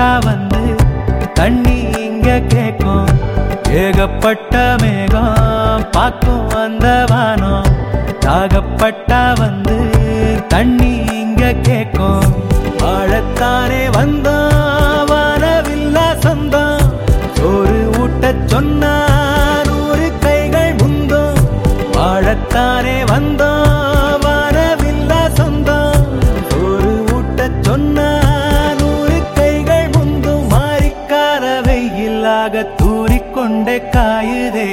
வந்து தண்ணி இங்க கேக்கும் ஏகப்பட்ட மேகம் பார்க்கும் அந்த வானம் தாகப்பட்டா வந்து தண்ணி இங்க கேக்கும் வாழத்தானே வந்தோம் வானவில்லா சொந்தம் சோறு ஊட்டச் சொன்னா நூறு கைகள் முந்தோம் வாழத்தானே வந்தோம் வானவில்லா சொந்தம் சோறு ஊட்டச் சொன்னா நூறு கைகள் முந்தும் மாறிக்கால வெயிலாக தூறிக்கொண்டே காயுதே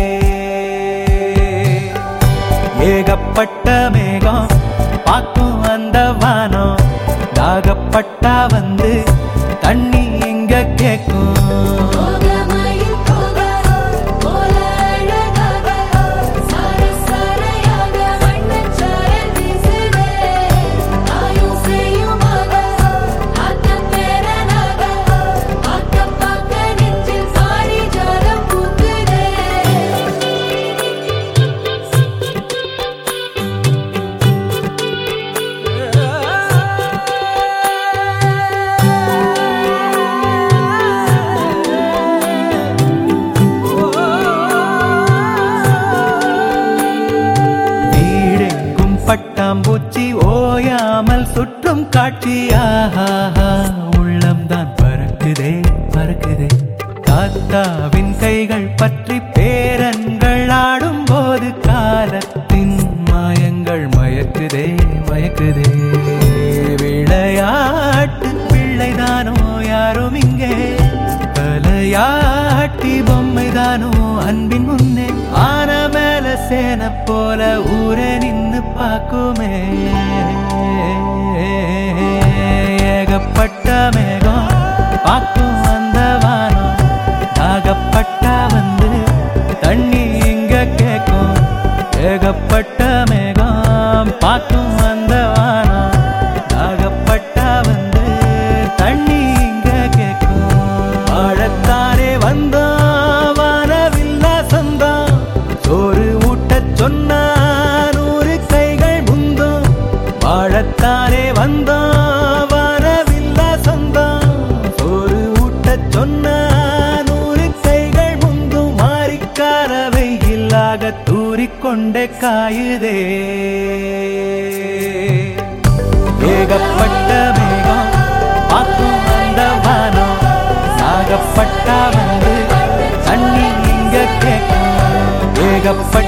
ஏகப்பட்ட மேகம் பார்க்கும் அந்த வானம் தாகப்பட்டா வந்து தண்ணி இங்க கேக்கும் போகமயில் போக போல அழகாக சார சாரையாக வண்ணச்சாரல் வீசுதே ஆயும் செய்யுமாக ஆத்தம் பேரனாக பார்க்க பார்க்க நெஞ்சில் பாரிஜாலம் பூக்குதே வீடெங்கும் பட்டாம்பூச்சி ஓயாமல் சுற்றும் காட்சி ஆஹாஹா உள்ளம்தான் பறக்குதே பறக்குதே தாத்தாவின் கைகள் பற்றி பேரன்கள் ஆடும் போது காலத்தின் மாயங்கள் மயக்குதே மயக்குதே விளையாட்டு பிள்ளைதானோ யாரும் இங்கே தலையாட்டி பொம்மைதானோ அன்பின் முன்னே ஆன மேல சேன போல ஊரே நின்னு பாக்குமே ஏகப்பட்ட மேகம் பார்க்கும் அந்த வானம் தாகப்பட்டா வந்து தண்ணி இங்க கேக்கும் ஏகப்பட்ட மேகம் பார்க்கும் அந்த வானம் தாகப்பட்டா வந்து தண்ணி இங்க கேக்கும் வாழத்தானே வந்தோம் வானவில்லா சொந்தம் சோறு ஊட்டச் சொன்னா நூறு கைகள் முந்தோம் வாழத்தானே வந்தோம் வானவில்லா சொந்தம் சோறு ஊட்டச் சொன்னா நூறு கைகள் முந்தும் மாறிக்கார வெயிலாக தூறிக்கொண்டே காயுதே ஏகப்பட்ட மேகம் பார்க்கும் அந்த வானம் சாகப்பட்டா வந்து தண்ணி இங்க கேட்கும் ஏகப்பட்ட